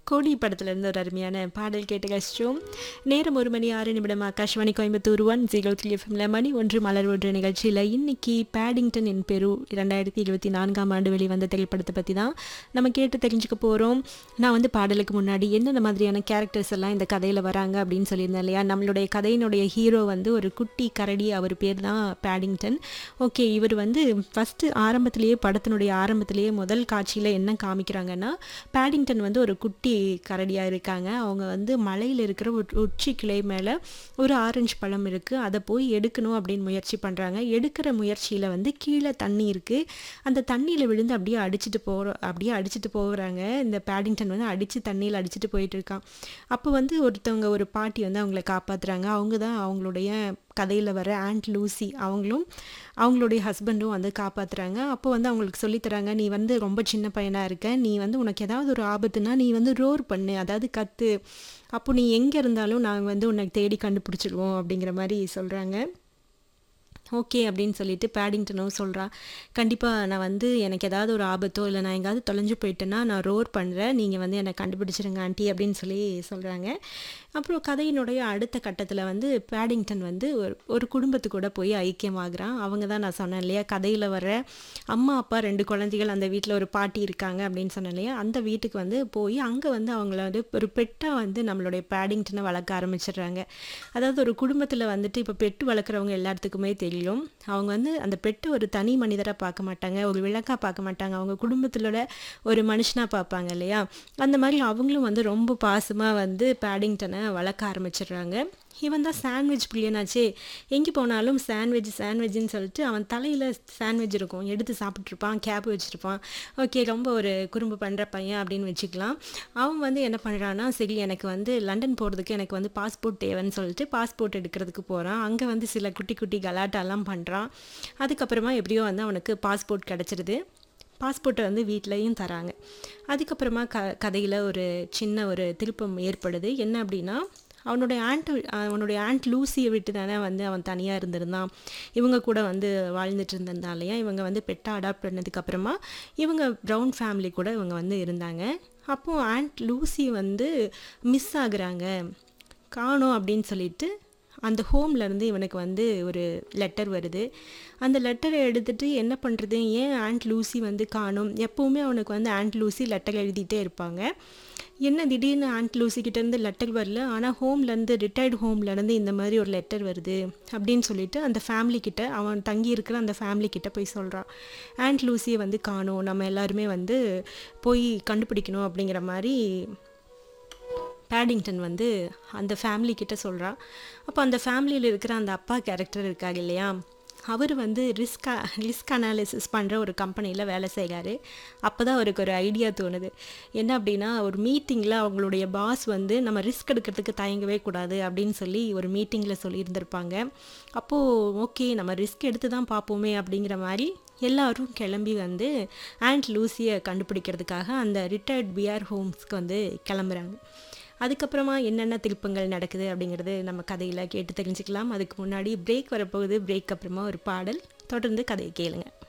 கோடி படத்துலேருந்து ஒரு அருமையான பாடல் கேட்டு கழிச்சோம் நேரம் ஒரு மணி ஆறு நிமிடம் Akashvani Coimbatore one zero three எஃப்எம்ல மணி ஒன்று மலர் ஒன்று நிகழ்ச்சியில் இன்னைக்கு பேடிங்டன் இன் பெரு இரண்டாயிரத்தி இருபத்தி நான்காம் ஆண்டு வெளிவந்த திரைப்படத்தை பற்றி தான் நம்ம கேட்டு தெரிஞ்சுக்க போகிறோம் நான் வந்து பாடலுக்கு முன்னாடி என்னென்ன மாதிரியான கேரக்டர்ஸ் எல்லாம் இந்த கதையில் வராங்க அப்படின்னு சொல்லியிருந்தேன் இல்லையா நம்மளுடைய கதையினுடைய ஹீரோ வந்து ஒரு குட்டி கரடி அவர் பேர் தான் பேடிங்டன் ஓகே இவர் வந்து ஃபஸ்ட்டு ஆரம்பத்திலேயே படத்தினுடைய ஆரம்பத்திலேயே முதல் காட்சியில் என்ன காமிக்கிறாங்கன்னா பேடிங்டன் வந்து ஒரு குட்டி கரடியாக இருக்காங்க அவங்க வந்து மலையில் இருக்கிற ஒரு உச்சி கிளை மேலே ஒரு ஆரஞ்சு பழம் இருக்குது அதை போய் எடுக்கணும் அப்படின்னு முயற்சி பண்ணுறாங்க எடுக்கிற முயற்சியில் வந்து கீழே தண்ணி இருக்குது அந்த தண்ணியில் விழுந்து அப்படியே அடிச்சுட்டு போகிற அப்படியே அடிச்சுட்டு போகிறாங்க இந்த பேடிங்டன் வந்து அடித்து தண்ணியில் அடிச்சுட்டு போயிட்டு இருக்கான் அப்போ வந்து ஒருத்தவங்க ஒரு பாட்டி வந்து அவங்கள காப்பாற்றுறாங்க அவங்க தான் அவங்களுடைய கதையில் வர ஆண்ட் லூசி அவங்களும் அவங்களுடைய ஹஸ்பண்டும் வந்து காப்பாற்றுறாங்க அப்போ வந்து அவங்களுக்கு சொல்லித்தராங்க நீ வந்து ரொம்ப சின்ன பையனாக இருக்க நீ வந்து உனக்கு ஏதாவது ஒரு ஆபத்துனா நீ வந்து ரோர் பண்ணு அதாவது கத்து அப்போ நீ எங்கே இருந்தாலும் நாங்கள் வந்து உனக்கு தேடி கண்டுபிடிச்சிடுவோம் அப்படிங்கிற மாதிரி சொல்கிறாங்க ஓகே அப்படின்னு சொல்லிட்டு பேடிங்டனும் சொல்கிறான் கண்டிப்பாக நான் வந்து எனக்கு ஏதாவது ஒரு ஆபத்தோ இல்லை நான் எங்கேயாவது தொலைஞ்சு போயிட்டேன்னா நான் ரோர் பண்ணுறேன் நீங்கள் வந்து என்னை கண்டுபிடிச்சிருங்க ஆண்டி அப்படின்னு சொல்லி சொல்கிறாங்க அப்புறம் கதையினுடைய அடுத்த கட்டத்தில் வந்து பேடிங்டன் வந்து ஒரு ஒரு குடும்பத்து கூட போய் ஐக்கியமாகறான் அவங்க தான் நான் சொன்னேன் இல்லையா கதையில் வர அம்மா அப்பா ரெண்டு குழந்தைகள் அந்த வீட்டில் ஒரு பாட்டி இருக்காங்க அப்படின்னு சொன்னேன் இல்லையா அந்த வீட்டுக்கு வந்து போய் அங்கே வந்து அவங்கள வந்து ஒரு பெட்டாக வந்து நம்மளுடைய பேடிங்டனை வளர்க்க ஆரம்பிச்சிடுறாங்க அதாவது ஒரு குடும்பத்தில் வந்துட்டு இப்போ பெட்டு வளர்க்குறவங்க எல்லாத்துக்குமே தெரியும் அவங்க வந்து அந்த பெட்டு ஒரு தனி மனிதராக பார்க்க மாட்டாங்க ஒரு விளக்காக பார்க்க மாட்டாங்க அவங்க குடும்பத்திலோட ஒரு மனுஷனாக பார்ப்பாங்க இல்லையா அந்த மாதிரி அவங்களும் வந்து ரொம்ப பாசமாக வந்து பேடிங்டனை வளர்க்க ஆரம்பிச்சிடுறாங்க இவன் தான் சாண்ட்விச் பிள்ளையனாச்சே எங்கே போனாலும் சாண்ட்விச் சாண்ட்விச்னு சொல்லிட்டு அவன் தலையில் சாண்ட்விச் இருக்கும் எடுத்து சாப்பிட்ருப்பான் கேப் வச்சுருப்பான் ஓகே ரொம்ப ஒரு குறும்பு பண்ணுற பையன் அப்படின்னு வச்சுக்கலாம் அவன் வந்து என்ன பண்ணுறான்னா சரி எனக்கு வந்து லண்டன் போகிறதுக்கு எனக்கு வந்து பாஸ்போர்ட் தேவைன்னு சொல்லிட்டு பாஸ்போர்ட் எடுக்கிறதுக்கு போகிறான் அங்கே வந்து சில குட்டி குட்டி கலாட்டாலாம் பண்ணுறான் அதுக்கப்புறமா எப்படியோ வந்து அவனுக்கு பாஸ்போர்ட் கிடச்சிருது பாஸ்போர்ட்டை வந்து வீட்லேயும் தராங்க அதுக்கப்புறமா க கதையில் ஒரு சின்ன ஒரு திருப்பம் ஏற்படுது என்ன அப்படின்னா அவனுடைய ஆண்ட் அவனுடைய ஆண்ட் லூசியை விட்டு தானே வந்து அவன் தனியாக இருந்திருந்தான் இவங்க கூட வந்து வாழ்ந்துட்டு இருந்திருந்தான் இல்லையா இவங்க வந்து பெட்டாக அடாப்ட் பண்ணதுக்கப்புறமா இவங்க ப்ரௌன் ஃபேமிலி கூட இவங்க வந்து இருந்தாங்க அப்போது ஆண்ட் லூசி வந்து மிஸ் ஆகுறாங்க காணோம் அப்படின்னு சொல்லிட்டு அந்த ஹோம்லேருந்து இவனுக்கு வந்து ஒரு லெட்டர் வருது அந்த லெட்டரை எடுத்துகிட்டு என்ன பண்ணுறது ஏன் ஆண்ட் லூசி வந்து காணும் எப்போவுமே அவனுக்கு வந்து ஆண்ட் லூசி லெட்டர் எழுதிட்டே இருப்பாங்க என்ன திடீர்னு ஆண்ட் லூசிக்கிட்டேருந்து லெட்டர் வரல ஆனால் ஹோம்லேருந்து ரிட்டையர்டு ஹோம்லேருந்து இந்த மாதிரி ஒரு லெட்டர் வருது அப்படின்னு சொல்லிட்டு அந்த ஃபேமிலிக்கிட்ட அவன் தங்கி இருக்கிற அந்த ஃபேமிலிக்கிட்ட போய் சொல்கிறான் ஆண்ட் லூசியை வந்து காணும் நம்ம எல்லாருமே வந்து போய் கண்டுபிடிக்கணும் அப்படிங்கிற மாதிரி பேடிங்டன் வந்து அந்த ஃபேமிலி கிட்ட சொல்கிறான் அப்போ அந்த ஃபேமிலியில் இருக்கிற அந்த அப்பா கேரக்டர் இருக்காங்க இல்லையா அவர் வந்து ரிஸ்க் ரிஸ்க் அனாலிசிஸ் பண்ணுற ஒரு கம்பெனியில் வேலை செய்கிறாரு அப்போ தான் அவருக்கு ஒரு ஐடியா தோணுது என்ன அப்படின்னா ஒரு மீட்டிங்கில் அவங்களுடைய பாஸ் வந்து நம்ம ரிஸ்க் எடுக்கிறதுக்கு தயங்கவே கூடாது அப்படின்னு சொல்லி ஒரு மீட்டிங்கில் சொல்லியிருந்திருப்பாங்க அப்போது ஓகே நம்ம ரிஸ்க் எடுத்து தான் பார்ப்போமே அப்படிங்கிற மாதிரி எல்லாரும் கிளம்பி வந்து ஆண்ட் லூசியை கண்டுபிடிக்கிறதுக்காக அந்த ரிட்டையர்ட் பிஆர் ஹோம்ஸ்க்கு வந்து கிளம்புறாங்க அதுக்கப்புறமா என்னென்ன திருப்பங்கள் நடக்குது அப்படிங்கிறது நம்ம கதையில் கேட்டு தெரிஞ்சுக்கலாம் அதுக்கு முன்னாடி பிரேக் வரப்போகுது பிரேக் அப்புறமா ஒரு பாடல் தொடர்ந்து கதையை கேளுங்க